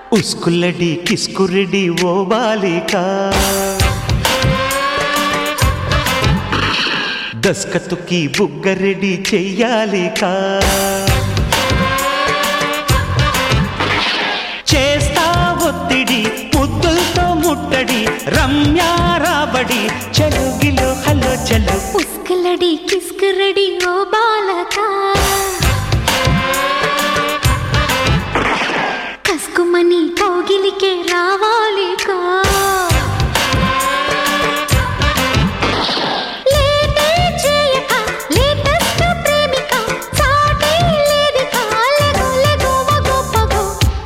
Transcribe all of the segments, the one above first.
ఉస్కుల్లడి కిస్కురెడి ఓ బాలిక దస్కతుకి బుగ్గరెడి చెయ్యాలిక చేస్తా ఒత్తిడి ముద్దులతో ముట్టడి రమ్యా రాబడి చలుగిలో హలో చలు ఉస్కలడి కిస్కరడి ఓ బాలక కస్కుమని కౌగిలికే రావాలికా లేటే చేయక లేటెస్ట్ ప్రేమిక సాటే లేదిక లెగో లెగో మగో పగో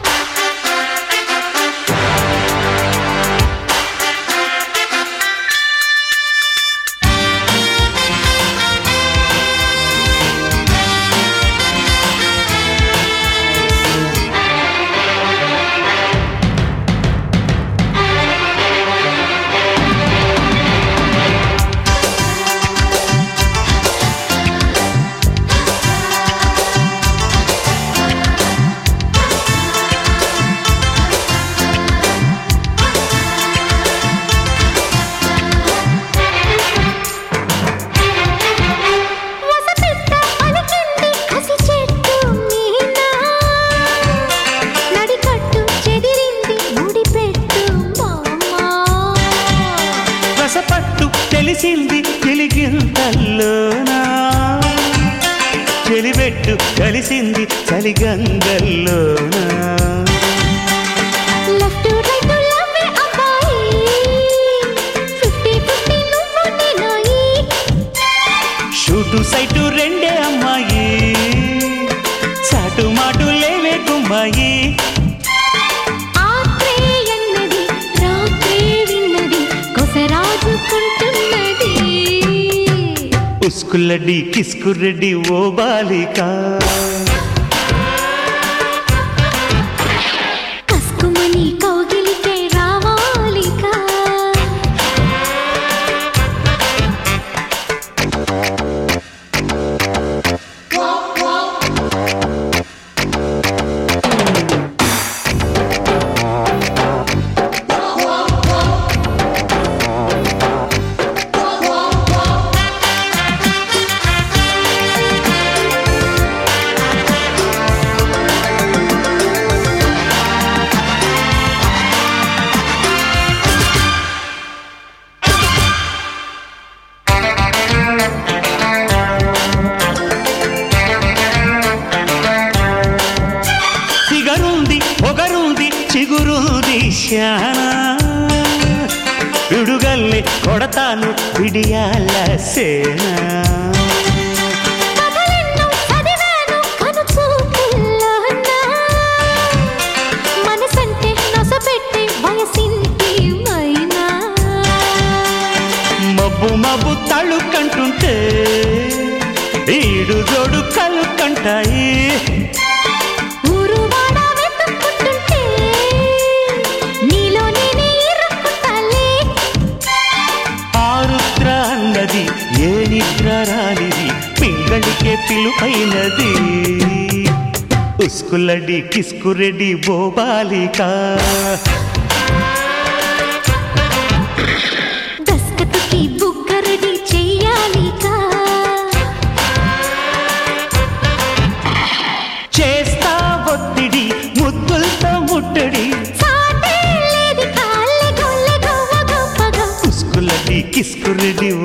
వసపిట్ట పలికింది కసి చెట్టు మీన నడికట్టు చెదిరింది ముడిపెట్టు మామా రసపట్టు తెలిసింది తెలిగింతల్లోనా చెలిబెట్టు కలిసింది చలిగంగల్లోనా లెఫ్ట్ రైట్ లవ్వే అబ్బాయి ఫిఫ్టీ ఫిఫ్టీ నువ్వు నేనాయి షూటు సైటు రెండే అమ్మాయి చాటు మాటు లేవే గుమ్మాయి ఆత్రే అన్నది రాత్రే విన్నది కొసరాజుకుంటున్నది ఉస్కుల్లడి కిస్కురెడ్డి ఓ బాలిక కస్కుమని కౌగిలికే రావాలికా సిగరుంది పొగరుంది చిగురుంది శానా విడుగల్ని కొడతాను విడియాల సేనా కథలెన్నో చదివాను కనుచూపుల్లోనా. మనసంటే నొసపెట్టే వయసింటి మైనా. మబ్బు మబ్బు తళుకంటుంటే ఈడు జోడు కలుకంటాయి ఊరువాడ వెతుక్కుంటుంటే నీలో నేనే ఇరుక్కుంటాలే. ఆరుద్ర అన్నది ఏ నిద్ర రానిది పింగళికే పిలుపైనది ఉస్కులడి కిస్కురెడ్డి బోబాలిక దస్కతుకి బుగ్గరడి చెయ్యాలికా. చేస్తా ఒత్తిడి ముద్దులతో ముట్టడి సాటే లేదికా, లెగో లెగో వగో పగో. ఉస్కులడి కిస్కురెడ్డి